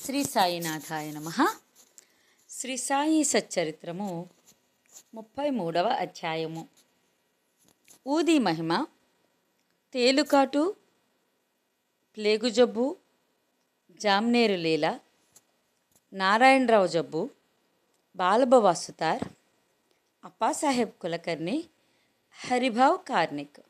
శ్రీ సాయినాథాయ నమ శ్రీ సాయి సచ్చరిత్రము ముప్పై మూడవ అధ్యాయము ఊది మహిమ తేలుకాటు ప్లేగు జబ్బు జామ్నేరు లీల నారాయణరావు జబ్బు బాలబవా సుతార్ అప్పాసాహెబ్ కులకర్ణి హరిభావ్ కార్నిక్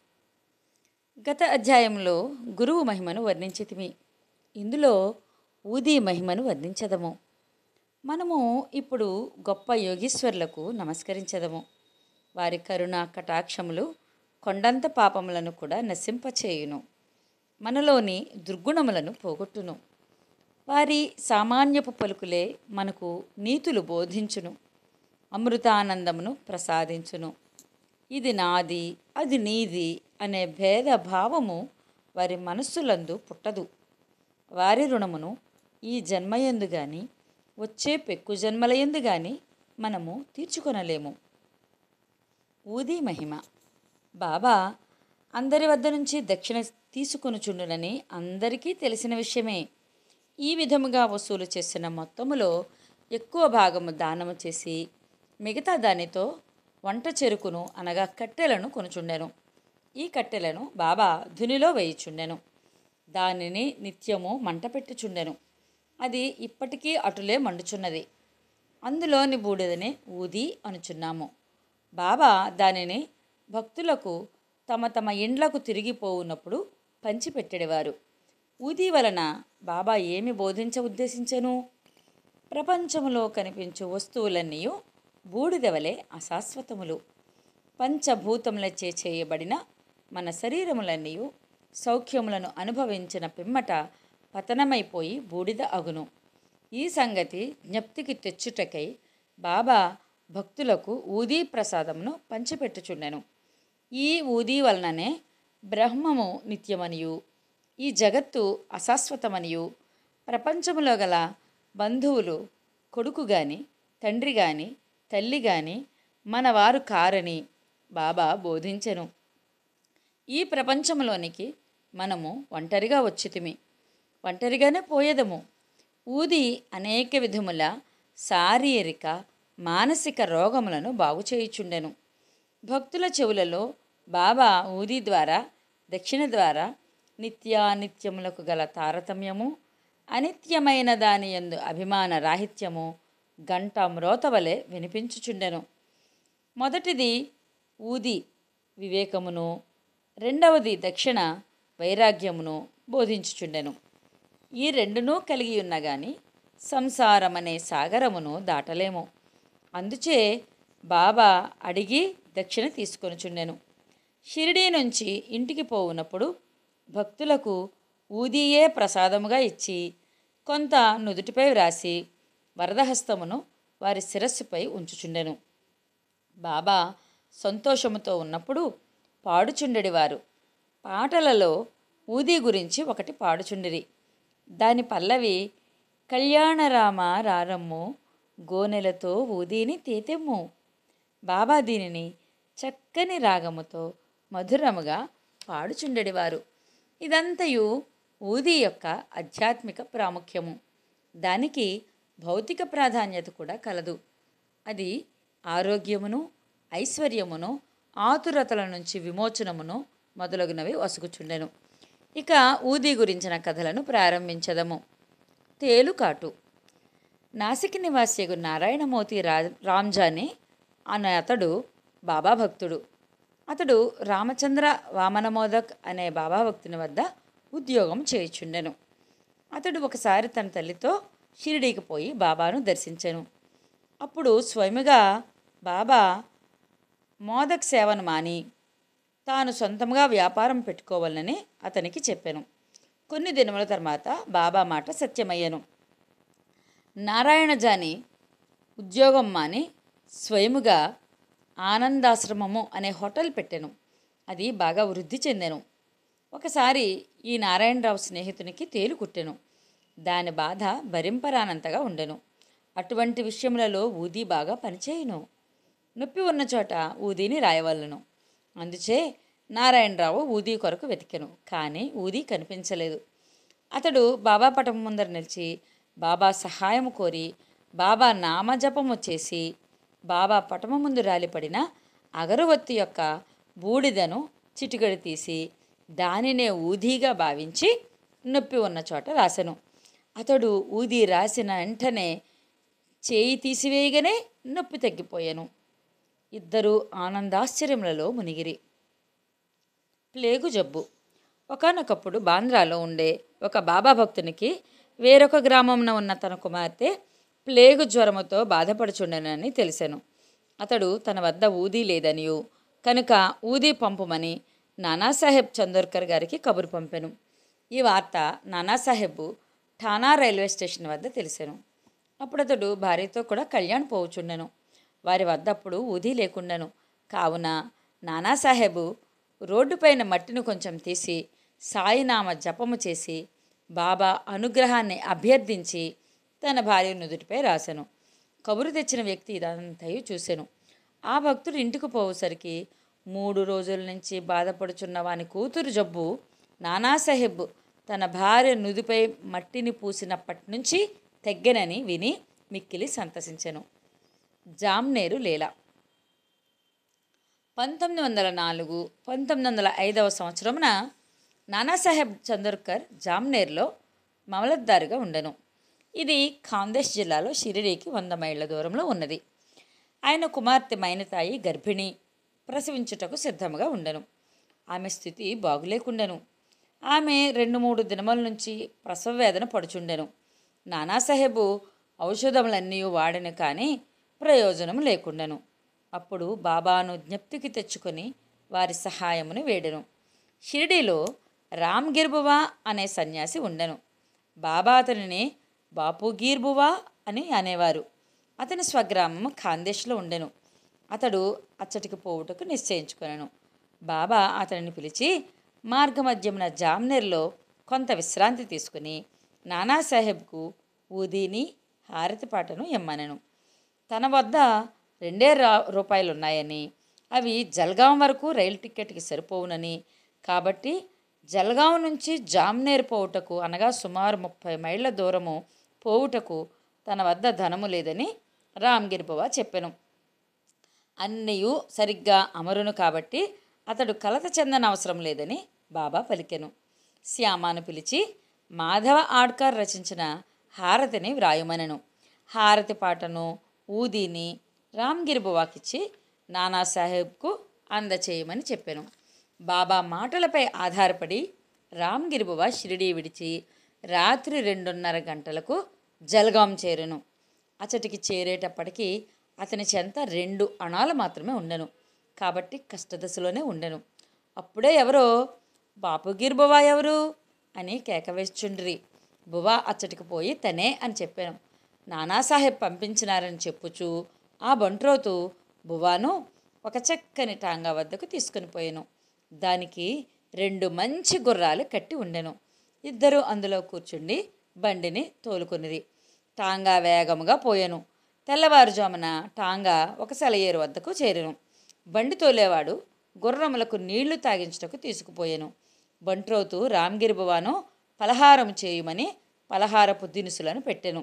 గత అధ్యాయంలో గురువు మహిమను వర్ణించితిమి ఇందులో ఊది మహిమను వర్ణించదము మనము ఇప్పుడు గొప్ప యోగీశ్వరులకు నమస్కరించదము వారి కరుణ కటాక్షములు కొండంత పాపములను కూడా నశింపచేయును మనలోని దుర్గుణములను పోగొట్టును వారి సామాన్యపు పలుకులే మనకు నీతులు బోధించును అమృతానందమును ప్రసాదించును ఇది నాది అది నీది అనే భేద భావము వారి మనస్సులందు పుట్టదు వారి రుణమును ఈ జన్మయందు గాని వచ్చే పెక్కు జన్మలయందు గాని మనము తీర్చుకొనలేము ఊది మహిమ బాబా అందరి వద్ద నుంచి దక్షిణ తీసుకొనుచుండునని అందరికీ తెలిసిన విషయమే ఈ విధముగా వసూలు చేసిన మొత్తములో ఎక్కువ భాగము దానము చేసి మిగతా దానితో వంట చెరుకును అనగా కట్టెలను కొనుచుండెను ఈ కట్టెలను బాబా ధునిలో వేయిచుండెను దానిని నిత్యము మంట పెట్టుచుండెను అది ఇప్పటికీ అటులే మండుచున్నది అందులోని బూడిదని ఊది అనుచున్నాము బాబా దానిని భక్తులకు తమ తమ ఇండ్లకు తిరిగిపోవునప్పుడు పంచిపెట్టేవారు ఊది వలన బాబా ఏమి బోధించ ఉద్దేశించెను ప్రపంచములో కనిపించు వస్తువులన్నీ బూడిదవలే అశాశ్వతములు పంచభూతములచే చేయబడిన మన శరీరములన్నీ సౌఖ్యములను అనుభవించిన పిమ్మట పతనమైపోయి బూడిద అగును ఈ సంగతి జ్ఞప్తికి తెచ్చుటకై బాబా భక్తులకు ఊదీ ప్రసాదమును పంచిపెట్టుచుండెను ఈ ఊదీ వలననే బ్రహ్మము నిత్యమనియు ఈ జగత్తు అశాశ్వతమనియు ప్రపంచములో గల బంధువులు కొడుకు గాని తండ్రి గాని తల్లి గాని మనవారు కారని బాబా బోధించెను ఈ ప్రపంచంలోనికి మనము ఒంటరిగా వచ్చితిమి ఒంటరిగానే పోయేదము ఊది అనేక విధముల శారీరక మానసిక రోగములను బాగు చేయుచుండెను భక్తుల చెవులలో బాబా ఊది ద్వారా దక్షిణ ద్వారా నిత్యానిత్యములకు గల తారతమ్యము అనిత్యమైన దాని యందు అభిమాన రాహిత్యము గంట మ్రోతవలె వినిపించుచుండెను మొదటిది ఊది వివేకమును రెండవది దక్షిణ వైరాగ్యమును బోధించుచుండెను ఈ రెండునూ కలిగి ఉన్న గాని సంసారమనే సాగరమును దాటలేము అందుచే బాబా అడిగి దక్షిణ తీసుకొనుచుండెను షిరిడీ నుంచి ఇంటికి పోవునప్పుడు భక్తులకు ఊదియే ప్రసాదముగా ఇచ్చి కొంత నుదుటిపై వ్రాసి వరదహస్తమును వారి శిరస్సుపై ఉంచుచుండెను బాబా సంతోషముతో ఉన్నప్పుడు పాడుచుండెడివారు పాటలలో ఊది గురించి ఒకటి పాడుచుండిరి దాని పల్లవి కళ్యాణరామ రారమ్ము గోనెలతో ఊదీని తేతెమ్ము బాబా దీనిని చక్కని రాగముతో మధురముగా పాడుచుండెడివారు ఇదంతయు ఊది యొక్క ఆధ్యాత్మిక ప్రాముఖ్యము దానికి భౌతిక ప్రాధాన్యత కూడా కలదు అది ఆరోగ్యమును ఐశ్వర్యమును ఆతురతల నుంచి విమోచనమును మొదలగునవి వసుకుచుండెను ఇక ఊది గురించిన కథలను ప్రారంభించదము తేలుకాటు నాసిక్ నివాసియగు నారాయణమూర్తి రా రామ్జాని అనే అతడు బాబా భక్తుడు అతడు రామచంద్ర వామనమోదక్ అనే బాబా భక్తుని వద్ద ఉద్యోగం చేయుచుండెను అతడు ఒకసారి తన తల్లితో షిరిడీకి పోయి బాబాను దర్శించెను అప్పుడు స్వయముగా బాబా మోదక్ సేవను మాని తాను సొంతంగా వ్యాపారం పెట్టుకోవాలని అతనికి చెప్పాను కొన్ని దినముల తర్వాత బాబా మాట సత్యమయ్యను నారాయణ జాని ఉద్యోగం మాని స్వయముగా ఆనందాశ్రమము అనే హోటల్ పెట్టాను అది బాగా వృద్ధి చెందాను ఒకసారి ఈ నారాయణరావు స్నేహితునికి తేలు కుట్టెను దాని బాధ భరింపరానంతగా ఉండెను అటువంటి విషయములలో ఊది బాగా పనిచేయును నొప్పి ఉన్న చోట ఊదీని రాయవలను అందుచే నారాయణరావు ఊదీ కొరకు వెతికెను కానీ ఊదీ కనిపించలేదు అతడు బాబా పటం ముందర నిలిచి బాబా సహాయం కోరి బాబా నామజపము చేసి బాబా పటము ముందు రాలిపడిన అగరవత్తి యొక్క బూడిదను చిటికడి తీసి దానినే ఊదీగా భావించి నొప్పి ఉన్న చోట రాసెను అతడు ఊది రాసిన వెంటనే చేయి తీసివేయగానే నొప్పి తగ్గిపోయాను ఇద్దరు ఆనందాశ్చర్యములలో మునిగిరి ప్లేగు జబ్బు ఒకనొకప్పుడు బాంద్రాలో ఉండే ఒక బాబా భక్తునికి వేరొక గ్రామంలో ఉన్న తన కుమార్తె ప్లేగు జ్వరముతో బాధపడుచుండనని తెలిసాను అతడు తన వద్ద ఊదీ లేదనియు కనుక ఊదీ పంపుమని నానాసాహెబ్ చందోర్కర్ గారికి కబురు పంపాను ఈ వార్త నానాసాహెబ్ ఠానా రైల్వే స్టేషన్ వద్ద తెలిసాను అప్పుడు అతడు భార్యతో కూడా కళ్యాణ్ పోవుచుండెను వారి వద్ద అప్పుడు ఊది లేకుండాను కావున నానాసాహెబు రోడ్డుపైన మట్టిని కొంచెం తీసి సాయినామ జపము చేసి బాబా అనుగ్రహాన్ని అభ్యర్థించి తన భార్య నుదుటిపై రాశాను కబురు తెచ్చిన వ్యక్తి ఇదంతయు చూశాను ఆ భక్తుడు ఇంటికి పోయేసరికి మూడు రోజుల నుంచి బాధపడుచున్న వాని కూతురు జబ్బు నానాసాహెబ్ తన భార్య నుదిపై మట్టిని పూసినప్పటి నుంచి తెగ్గనని విని మిక్కిలి సంతసించెను జామ్నేరు లీలా పంతొమ్మిది వందల నాలుగు పంతొమ్మిది వందల ఐదవ సంవత్సరమున నానాసాహెబ్ చందోర్కర్ జామ్నేర్లో మమలద్దారుగా ఉండెను ఇది ఖాందేశ్ జిల్లాలో షిరిడీకి వంద మైళ్ళ దూరంలో ఉన్నది ఆయన కుమార్తె మైనతాయి గర్భిణి ప్రసవించుటకు సిద్ధముగా ఉండెను ఆమె స్థితి బాగులేకుండెను ఆమె రెండు మూడు దినముల నుంచి ప్రసవ వేదన పడుచుండెను నానాసాహెబు ఔషధములన్నీ వాడను కానీ ప్రయోజనం లేకుండెను అప్పుడు బాబాను జ్ఞప్తికి తెచ్చుకొని వారి సహాయమును వేడెను షిరిడీలో రామ్ గిర్బువా అనే సన్యాసి ఉండెను బాబా అతనిని బాపుగీర్బువా అని అనేవారు అతని స్వగ్రామం ఖాందేశ్లో ఉండెను అతడు అచ్చటికి పోవుటకు నిశ్చయించుకొనెను బాబా అతనిని పిలిచి మార్గమధ్యమున జామ్నేర్లో కొంత విశ్రాంతి తీసుకుని నానాసాహెబ్కు ఊదీని హారతి పాటను ఇమ్మనెను తన వద్ద రెండే రా రూపాయలు ఉన్నాయని అవి జల్గాం వరకు రైలు టిక్కెట్కి సరిపోవునని కాబట్టి జల్గాం నుంచి జామ్నేర్ పోవుటకు అనగా సుమారు ముప్పై మైళ్ళ దూరము పోవుటకు తన వద్ద ధనము లేదని రామ్గిరిబువ చెప్పెను అన్నయు సరిగ్గా అమరును కాబట్టి అతడు కలత చెందన అవసరం లేదని బాబా పలికెను శ్యామాను పిలిచి మాధవ ఆడ్కర్ రచించిన హారతిని వ్రాయుమనెను హారతి పాటను ఊదీని రామ్గిరిబువాకిచ్చి నానాసాహెబ్కు అందచేయమని చెప్పాను బాబా మాటలపై ఆధారపడి రామ్గిరిబువ షిరిడీ విడిచి రాత్రి రెండున్నర గంటలకు జల్గాం చేరెను అచటికి చేరేటప్పటికి అతని చెంత రెండు అణాలు మాత్రమే ఉండెను కాబట్టి కష్టదశలోనే ఉండెను అప్పుడే ఎవరో బాపుగిర్ బువా ఎవరు అని కేకవేస్తుండ్రి బువా అచ్చటికి పోయి తనే అని చెప్పాను నానాసాహెబ్ పంపించినారని చెప్పుచు ఆ బంట్రోతు బువాను ఒక చక్కని టాంగా వద్దకు తీసుకుని పోయాను దానికి రెండు మంచి గుర్రాలు కట్టి ఉండెను ఇద్దరు అందులో కూర్చుండి బండిని తోలుకునిరి టాంగా వేగముగా పోయాను తెల్లవారుజామున టాంగా ఒక సెలయేరు వద్దకు చేరెను బండి తోలేవాడు గుర్రములకు నీళ్లు తాగించుటకు తీసుకుపోయాను బంట్రోతు రామ్గిరి బువాను పలహారం చేయుమని పలహారపు దినుసులను పెట్టెను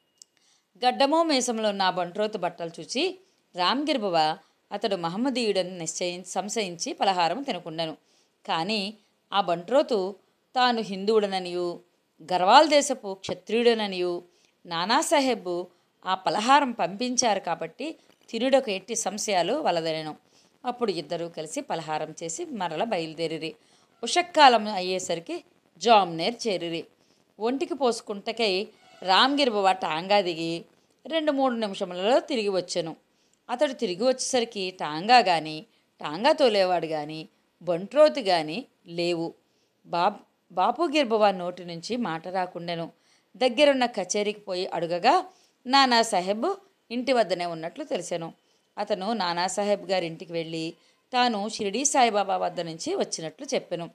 గడ్డమో మీసంలో ఉన్న బంట్రోతు బట్టలు చూచి రామ్గిరిబువ అతడు మహమ్మదీయుడని నిశ్చయి సంశయించి పలహారం తినకుండాను కానీ ఆ బంట్రోతు తాను హిందువుడననియు గర్వాల్ దేశపు క్షత్రియుడననియు నానాసాహెబ్ ఆ పలహారం పంపించారు కాబట్టి తినుడకు ఎట్టి సంశయాలు వలదనెను అప్పుడు ఇద్దరూ కలిసి పలహారం చేసి మరల బయలుదేరిరి ఉషక్కాలం అయ్యేసరికి జామ్నేర్ చేరిరి ఒంటికి పోసుకుంటకై రామ్గిరిబువ టాంగా దిగి రెండు మూడు నిమిషములలో తిరిగి వచ్చాను అతడు తిరిగి వచ్చేసరికి టాంగా కానీ టాంగా తోలేవాడు కానీ బంట్రోతు కానీ లేవు బాబ్ బాపు గిర్బవా నోటి నుంచి మాట రాకుండెను దగ్గరున్న కచేరీకి పోయి అడుగగా నానాసాహెబ్ ఇంటి వద్దనే ఉన్నట్లు తెలిసాను అతను నానాసాహెబ్ గారి ఇంటికి వెళ్ళి తాను షిరిడీ సాయిబాబా వద్ద నుంచి వచ్చినట్లు చెప్పాను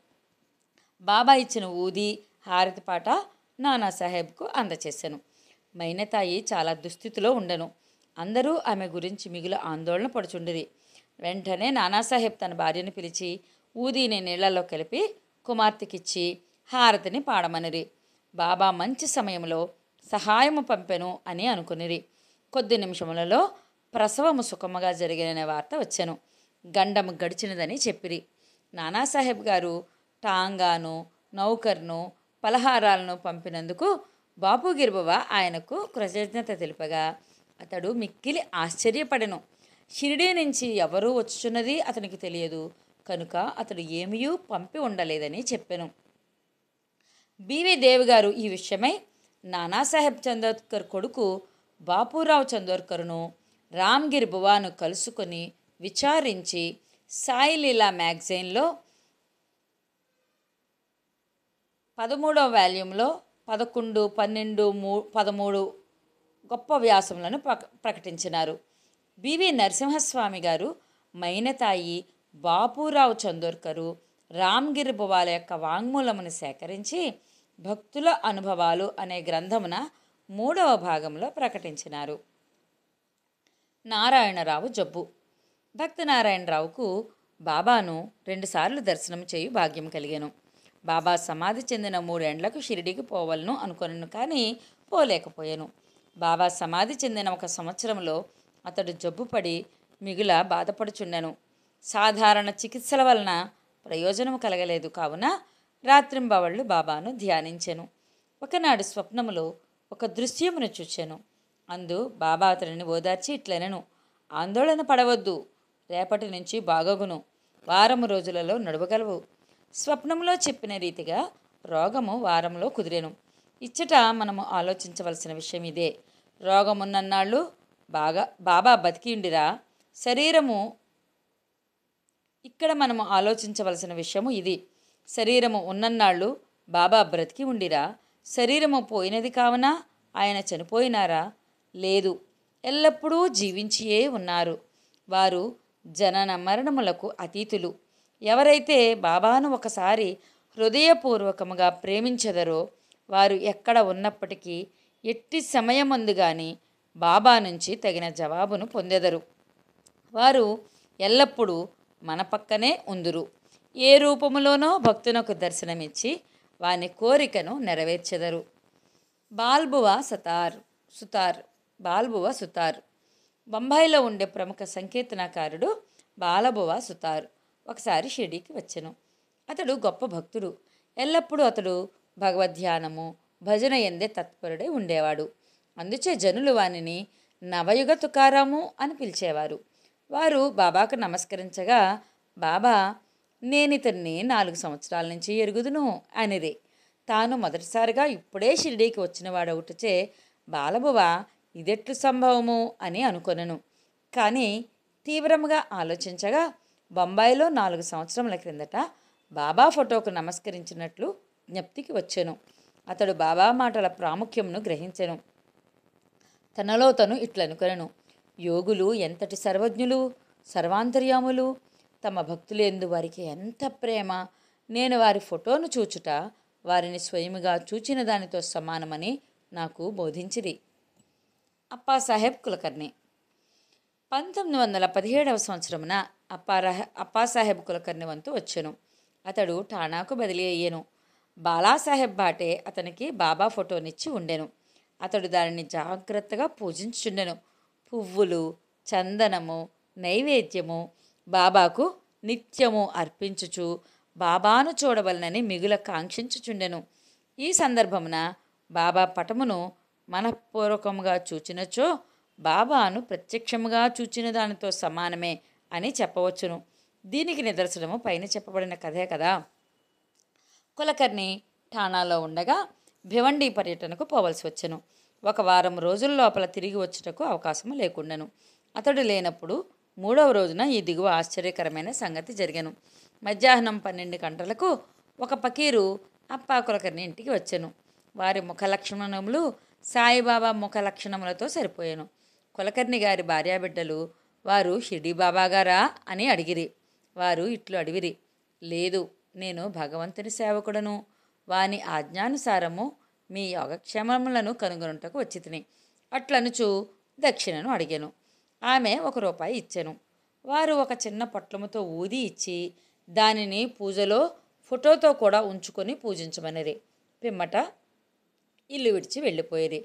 బాబా ఇచ్చిన ఊది హారతి పాట నానాసాహెబ్కు అందచేశాను మైనతాయి చాలా దుస్థితిలో ఉండెను అందరూ ఆమె గురించి మిగులు ఆందోళన పడుచుండిరి వెంటనే నానాసాహెబ్ తన భార్యను పిలిచి ఊదీని నీళ్లలో కలిపి కుమార్తెకిచ్చి హారతిని పాడమనిరి బాబా మంచి సమయంలో సహాయము పంపెను అని అనుకునిరి కొద్ది నిమిషములలో ప్రసవము సుఖముగా జరిగిన వార్త వచ్చెను గండము గడిచినదని చెప్పిరి నానాసాహెబ్ గారు టాంగాను నౌకర్ను పలహారాలను పంపినందుకు బాపు గిర్బవ ఆయనకు కృతజ్ఞత తెలుపగా అతడు మిక్కిలి ఆశ్చర్యపడెను షిరిడీ నుంచి ఎవరూ వచ్చుచున్నది అతనికి తెలియదు కనుక అతడు ఏమీయూ పంపి ఉండలేదని చెప్పెను బివి దేవ్ గారు ఈ విషయమై నానాసాహెబ్ చందోర్కర్ కొడుకు బాపురావు చందోర్కర్ను రామ్గిర్ బువాను కలుసుకొని విచారించి సాయిలీలా మ్యాగజైన్లో పదమూడవ వాల్యూంలో పదకొండు పన్నెండు మూ పదమూడు గొప్ప వ్యాసములను ప్రక ప్రకటించినారు బివి నరసింహస్వామి గారు మైనతాయి బాపురావు చందోర్కరు రామ్గిరి బువాల యొక్క వాంగ్మూలమును సేకరించి భక్తుల అనుభవాలు అనే గ్రంథమున మూడవ భాగంలో ప్రకటించినారు నారాయణరావు జబ్బు భక్త నారాయణరావుకు బాబాను రెండుసార్లు దర్శనం చేయు భాగ్యం కలిగాను బాబా సమాధి చెందిన మూడేండ్లకు షిరిడికి పోవలను అనుకొనను కానీ పోలేకపోయాను బాబా సమాధి చెందిన ఒక సంవత్సరంలో అతడు జబ్బుపడి మిగుల బాధపడుచుండెను సాధారణ చికిత్సల వలన ప్రయోజనం కలగలేదు కావున రాత్రింబవళ్ళు బాబాను ధ్యానించెను ఒకనాడు స్వప్నములో ఒక దృశ్యమును చూచాను అందు బాబా అతనిని ఓదార్చి ఇట్లనెను ఆందోళన పడవద్దు రేపటి నుంచి బాగగును వారము రోజులలో నడవగలవు స్వప్నంలో చెప్పిన రీతిగా రోగము వారంలో కుదిరెను ఇచ్చట మనము ఆలోచించవలసిన విషయం ఇదే రోగమున్నన్నాళ్ళు బాగా బాబా బతికిండిరా శరీరము ఇక్కడ మనము ఆలోచించవలసిన విషయము ఇది శరీరము ఉన్నన్నాళ్ళు బాబా బ్రతికి ఉండిరా శరీరము పోయినది కావున ఆయన చనిపోయినారా లేదు ఎల్లప్పుడూ జీవించియే ఉన్నారు వారు జనన మరణములకు అతీతులు ఎవరైతే బాబాను ఒకసారి హృదయపూర్వకముగా ప్రేమించెదరో వారు ఎక్కడ ఉన్నప్పటికీ ఎట్టి సమయమందు గాని బాబా నుంచి తగిన జవాబును పొందెదరు వారు ఎల్లప్పుడూ మన పక్కనే ఉందురు ఏ రూపములోనో భక్తునకు దర్శనమిచ్చి వాని కోరికను నెరవేర్చెదరు బాల్బువ సతార్ సుతార్ బాల్బువ సుతార్ బొంబాయిలో ఉండే ప్రముఖ సంకీర్తనకారుడు బాలబువ సుతార్ ఒకసారి షిర్డీకి వచ్చెను అతడు గొప్ప భక్తుడు ఎల్లప్పుడూ అతడు భగవద్ధ్యానము భజన ఎందే తత్పరుడై ఉండేవాడు అందుచే జనులు వానిని నవయుగ తుకారాము అని పిలిచేవారు వారు బాబాకు నమస్కరించగా బాబా నేనితన్ని నాలుగు సంవత్సరాల నుంచి ఎరుగుదును అనిది తాను మొదటిసారిగా ఇప్పుడే షిరిడీకి వచ్చిన వాడవుటచే బాలబువ ఇదెట్లు సంభవము అని అనుకొనెను కానీ తీవ్రముగా ఆలోచించగా బొంబాయిలో నాలుగు సంవత్సరముల క్రిందట బాబా ఫోటోకు నమస్కరించినట్లు జ్ఞప్తికి వచ్చెను అతడు బాబా మాటల ప్రాముఖ్యమును గ్రహించెను తనలో తను ఇట్లనుకొనెను యోగులు ఎంతటి సర్వజ్ఞులు సర్వాంతర్యాములు తమ భక్తులేందు వారికి ఎంత ప్రేమ నేను వారి ఫోటోను చూచుట వారిని స్వయముగా చూచిన దానితో సమానమని నాకు బోధించిరి అప్పాసాహెబ్ కులకర్ణి పంతొమ్మిది వందల పదిహేడవ సంవత్సరమున అప్పారహ అప్పాసాహెబ్ కులకర్ణి వంతు వచ్చెను అతడు ఠాణాకు బదిలీ అయ్యెను బాలాసాహెబ్ బాటే అతనికి బాబా ఫోటోనిచ్చి ఉండెను అతడు దానిని జాగ్రత్తగా పూజించుండెను పువ్వులు చందనము నైవేద్యము బాబాకు నిత్యము అర్పించుచు బాబాను చూడవలనని మిగుల కాంక్షించుచుండెను ఈ సందర్భమున బాబా పటమును మనఃపూర్వకముగా చూచినచో బాబాను ప్రత్యక్షముగా చూచిన దానితో సమానమే అని చెప్పవచ్చును దీనికి నిదర్శనము పైన చెప్పబడిన కథే కదా కులకర్ణి ఠాణాలో ఉండగా భివండి పర్యటనకు పోవలసి వచ్చెను ఒక వారం రోజుల లోపల తిరిగి వచ్చుటకు అవకాశము లేకుండెను అతడు లేనప్పుడు మూడవ రోజున ఈ దిగువ ఆశ్చర్యకరమైన సంగతి జరిగెను మధ్యాహ్నం పన్నెండు గంటలకు ఒక పకీరు అప్పా కులకర్ణి ఇంటికి వచ్చెను వారి ముఖ లక్షణములు సాయిబాబా ముఖ లక్షణములతో సరిపోయాను కులకర్ణి గారి భార్యాబిడ్డలు వారు షిర్డీ బాబా గారా అని అడిగిరి వారు ఇట్లు అడివిరి లేదు నేను భగవంతుని సేవకుడను వాని ఆజ్ఞానుసారము మీ యోగక్షేమములను కనుగొనుటకు వచ్చి తిని అట్లనుచు దక్షిణను అడిగాను ఆమె ఒక రూపాయి ఇచ్చాను వారు ఒక చిన్న పొట్లముతో ఊది ఇచ్చి దానిని పూజలో ఫోటోతో కూడా ఉంచుకొని పూజించమనిరి పిమ్మట ఇల్లు విడిచి వెళ్ళిపోయేది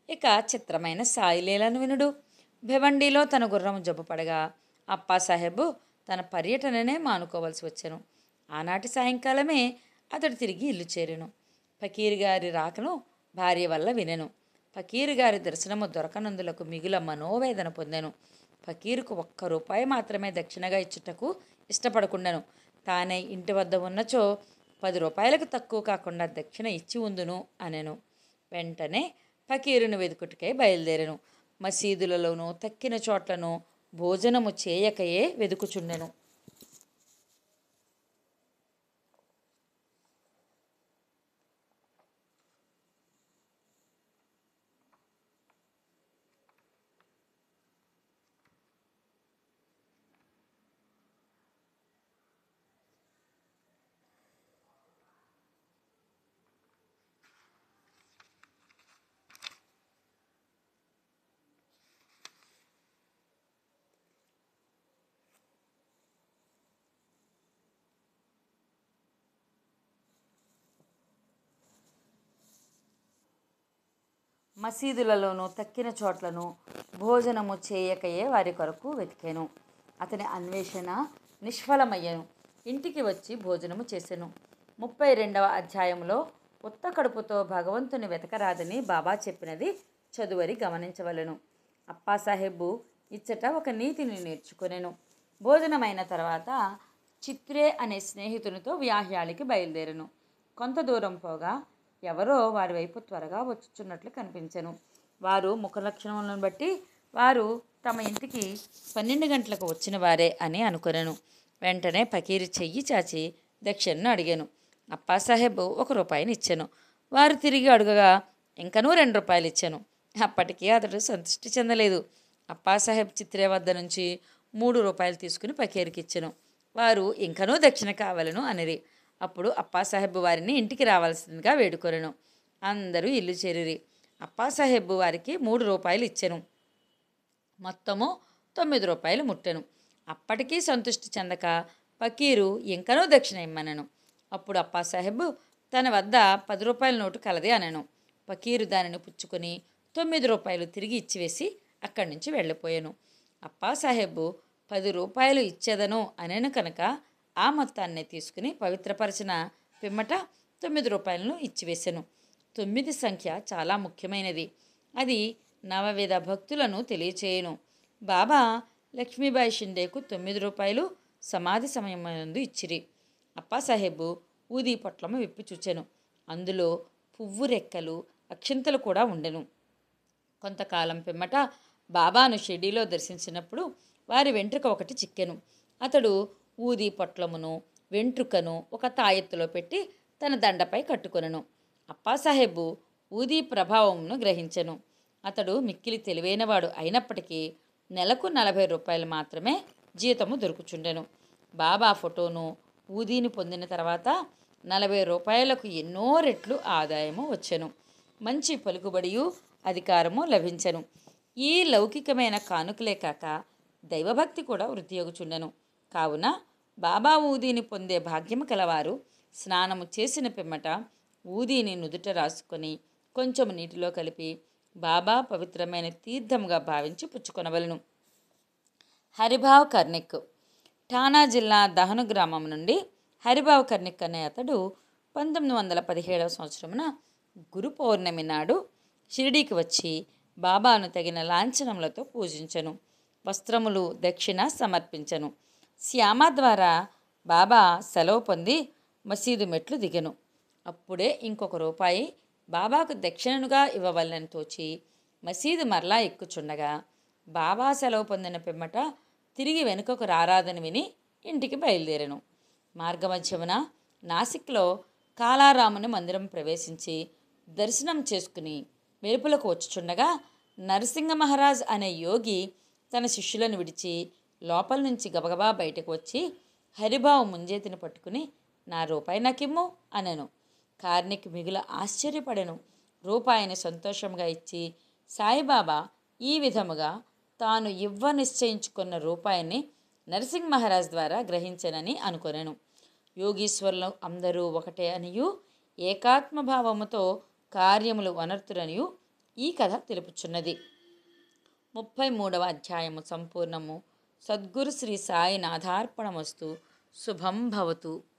ఇక చిత్రమైన సాయిలీలను వినుడు భివండిలో తన గుర్రం జబ్బుపడగా అప్పాసాహెబ్ తన పర్యటననే మానుకోవలసి వచ్చెను ఆనాటి సాయంకాలమే అతడు తిరిగి ఇల్లు చేరెను ఫకీర్ గారి రాకను భార్య వల్ల వినెను ఫకీర్ గారి దర్శనము దొరకనందులకు మిగుల మనోవేదన పొందెను ఫకీరుకు ఒక్క రూపాయి మాత్రమే దక్షిణగా ఇచ్చుటకు ఇష్టపడకుండాను తానే ఇంటి వద్ద ఉన్నచో పది రూపాయలకు తక్కువ కాకుండా దక్షిణ ఇచ్చి ఉందును అనెను వెంటనే ఫకీరును వెతుకుటకై బయలుదేరెను మసీదులలోనూ తక్కిన చోట్లను భోజనము చేయకయే వెదుకుచుండెను మసీదులలోనూ తక్కిన చోట్లను భోజనము చేయకయే వారి కొరకు వెతికాను అతని అన్వేషణ నిష్ఫలమయ్యను ఇంటికి వచ్చి భోజనము చేసెను ముప్పై రెండవ అధ్యాయంలో ఉత్త కడుపుతో భగవంతుని వెతకరాదని బాబా చెప్పినది చదువరి గమనించవలెను అప్పాసాహెబ్బు ఇచ్చట ఒక నీతిని నేర్చుకొనెను భోజనమైన తర్వాత చిత్రే అనే స్నేహితునితో వ్యాహ్యాలికి బయలుదేరెను కొంత దూరం పోగా ఎవరో వారి వైపు త్వరగా వచ్చుచున్నట్లు కనిపించెను వారు ముఖ లక్షణములను బట్టి వారు తమ ఇంటికి పన్నెండు గంటలకు వచ్చిన వారే అని అనుకొనెను వెంటనే ఫకీరు చెయ్యి చాచి దక్షిణను అడిగాను అప్పాసాహెబ్ ఒక రూపాయిని ఇచ్చాను వారు తిరిగి అడుగగా ఇంకనూ రెండు రూపాయలు ఇచ్చాను అప్పటికీ అతడు సంతృష్టి చెందలేదు అప్పాసాహెబ్ చిత్రే వద్ద నుంచి మూడు రూపాయలు తీసుకుని పకీరుకి ఇచ్చాను వారు ఇంకనూ దక్షిణ కావాలను అనిరి అప్పుడు అప్పాసాహెబ్ వారిని ఇంటికి రావాల్సిందిగా వేడుకొనెను అందరూ ఇల్లు చేరిరి అప్పాసాహెబ్ వారికి మూడు రూపాయలు ఇచ్చెను మొత్తము తొమ్మిది రూపాయలు ముట్టెను అప్పటికీ సంతృష్టి చెందక పకీరు ఇంకనూ దక్షిణ ఇమ్మనను అప్పుడు అప్పాసాహెబ్ తన వద్ద పది రూపాయల నోటు కలది అనను పకీరు దానిని పుచ్చుకొని తొమ్మిది రూపాయలు తిరిగి ఇచ్చివేసి అక్కడి నుంచి వెళ్ళిపోయాను అప్పాసాహెబ్ పది రూపాయలు ఇచ్చేదను అనేను కనుక ఆ మొత్తాన్ని తీసుకుని పవిత్రపరిచిన పిమ్మట తొమ్మిది రూపాయలను ఇచ్చివేశాను తొమ్మిది సంఖ్య చాలా ముఖ్యమైనది అది నవవిధ భక్తులను తెలియచేయను బాబా లక్ష్మీబాయి షిండేకు తొమ్మిది రూపాయలు సమాధి సమయమందు ఇచ్చిరి అప్పాసాహెబు ఊదీ పొట్లము విప్పి చూచెను అందులో పువ్వు రెక్కలు అక్షింతలు కూడా ఉండెను కొంతకాలం పిమ్మట బాబాను షిర్డీలో దర్శించినప్పుడు వారి వెంట్రుక ఒకటి చిక్కెను అతడు ఊది పొట్లమును వెంట్రుకను ఒక తాయెత్తులో పెట్టి తన దండపై కట్టుకొనెను అప్పాసాహెబు ఊదీ ప్రభావమును గ్రహించెను అతడు మిక్కిలి తెలివైనవాడు అయినప్పటికీ నెలకు నలభై రూపాయలు మాత్రమే జీతము దొరుకుచుండెను బాబా ఫోటోను ఊదీని పొందిన తర్వాత నలభై రూపాయలకు ఎన్నో రెట్లు ఆదాయము వచ్చెను మంచి పలుకుబడియు అధికారము లభించెను ఈ లౌకికమైన కానుకలే కాక దైవభక్తి కూడా వృద్ధియగుచుండెను కావున బాబా ఊదీని పొందే భాగ్యము కలవారు స్నానము చేసిన పిమ్మట ఊదీని నుదుట రాసుకొని కొంచెం నీటిలో కలిపి బాబా పవిత్రమైన తీర్థముగా భావించి పుచ్చుకొనవలను హరిభావ్ కర్నిక్ ఠానా జిల్లా దహను గ్రామం నుండి హరిభావ్ కర్నిక్ అనే అతడు పంతొమ్మిది వందల పదిహేడవ సంవత్సరమున గురు పౌర్ణమి నాడు షిరిడీకి వచ్చి బాబాను తగిన లాంఛనములతో పూజించను వస్త్రములు దక్షిణ సమర్పించను శ్యామ ద్వారా బాబా సెలవు పొంది మసీదు మెట్లు దిగెను అప్పుడే ఇంకొక రూపాయి బాబాకు దక్షిణనుగా ఇవ్వవలని తోచి మసీదు మరలా ఎక్కుచుండగా బాబా సెలవు పొందిన పిమ్మట తిరిగి వెనుకకు రారాదని విని ఇంటికి బయలుదేరెను మార్గమధ్యమున నాసిక్లో కాలారాముని మందిరం ప్రవేశించి దర్శనం చేసుకుని వెలుపులకు వచ్చుచుండగా నరసింహ మహారాజ్ అనే యోగి తన శిష్యులను విడిచి లోపల నుంచి గబగబా బయటకు వచ్చి హరిబావు ముంజేతిని పట్టుకుని నా రూపాయి నాకిమ్ము అనెను కార్నిక్ మిగుల ఆశ్చర్యపడెను రూపాయిని సంతోషంగా ఇచ్చి సాయిబాబా ఈ విధముగా తాను ఇవ్వ నిశ్చయించుకున్న రూపాయిని నరసింహ మహారాజ్ ద్వారా గ్రహించనని అనుకొనెను యోగీశ్వరులు అందరూ ఒకటే అనియు ఏకాత్మభావముతో కార్యములు వనర్తురనియు ఈ కథ తెలుపుచున్నది ముప్పై మూడవ అధ్యాయము సంపూర్ణము సద్గురు శ్రీ సాయి నాథార్పణమస్తు శుభం భవతు